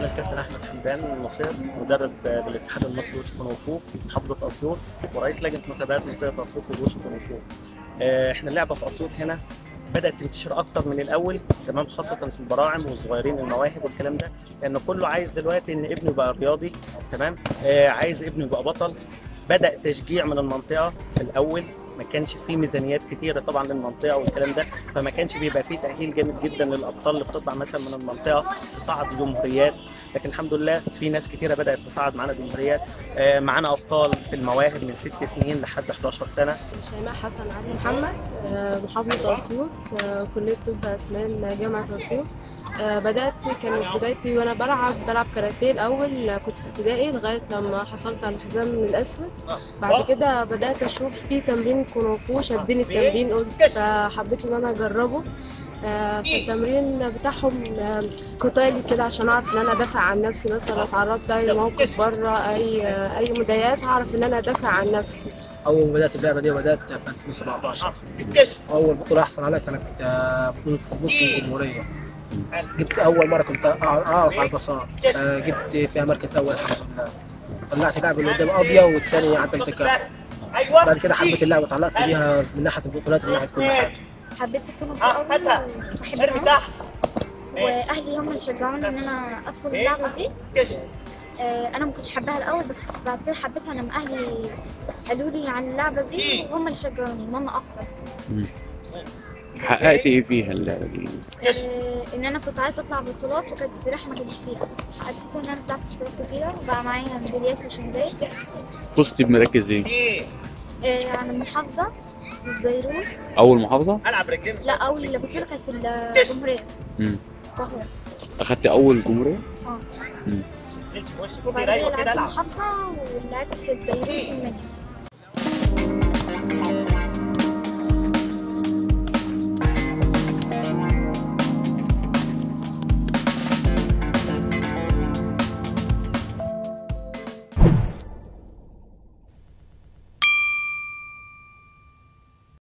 الكابتن احمد حمدان نصير مدرب بالاتحاد المصري لوش كونغ فو محافظه اسيوط ورئيس لجنه مسابقات منطقه اسيوط للوش كونغ فو آه، احنا اللعبه في اسيوط هنا بدات تنتشر اكتر من الاول تمام خاصه في البراعم والصغيرين المواهب والكلام ده لان كله عايز دلوقتي ان ابنه يبقى رياضي تمام آه عايز ابنه يبقى بطل بدا تشجيع من المنطقه في الاول ما كانش فيه ميزانيات كتيره طبعا للمنطقه والكلام ده فما كانش بيبقى فيه تاهيل جامد جدا للابطال اللي بتطلع مثلا من المنطقه تصعد جمهوريات لكن الحمد لله في ناس كتيره بدات تصعد معانا جمهوريات آه، معانا ابطال في المواهب من ست سنين لحد 11 سنه شيماء حسن علي محمد آه، محافظة أسيوط آه، كلية طب أسنان جامعة أسيوط آه، بدأت كانت بدايتي وأنا بلعب بلعب كاراتيه الأول آه، كنت في ابتدائي لغاية لما حصلت على الحزام الأسود بعد كده بدأت أشوف في تمرين كونغ فو شدني التمرين قلت فحبيت إن أنا أجربه آه، في التمرين بتاعهم آه، قتالي كده عشان اعرف ان انا ادافع عن نفسي مثلا اتعرضت لاي موقف بره اي آه، اي مضايقات هعرف ان انا ادافع عن نفسي اول ما بدات اللعبه دي بدات في 2017 اول بطوله احصل عليها كانت آه، بطوله بوكس الجمهوريه جبت اول مره كنت أقع- اقف على البساط آه، جبت فيها مركز اول الحمد لله طلعت لاعب اللي قدام قاضيه والثاني عدلت كف بعد كده حبيت اللعبه وتعلقت بيها من ناحيه البطولات ومن ناحيه كل حاجه حبيت الكونغ فو قوي وبحبها واهلي هم اللي شجعوني ان انا ادخل اللعبه دي آه، انا ما كنتش حباها الاول بس بعد كده حبيتها لما اهلي قالوا لي عن اللعبه دي وهم اللي شجعوني ماما اكتر حققت ايه فيها اللعبه دي؟ آه، ان انا كنت عايزه اطلع بطولات وكانت السباحه ما كانش فيها حققت فيها ان انا طلعت في بطولات كتيره وبقى معايا ميداليات وشهادات فزت بمراكز ايه؟ آه، عن المحافظه والزيرون اول محافظه؟ لا اول بطوله كانت في الجمهوريه مم. القاهره اخدت اول جمهوريه؟ اه مم. وبعد كده لعبت محافظه ولعبت في الديروت والمنيا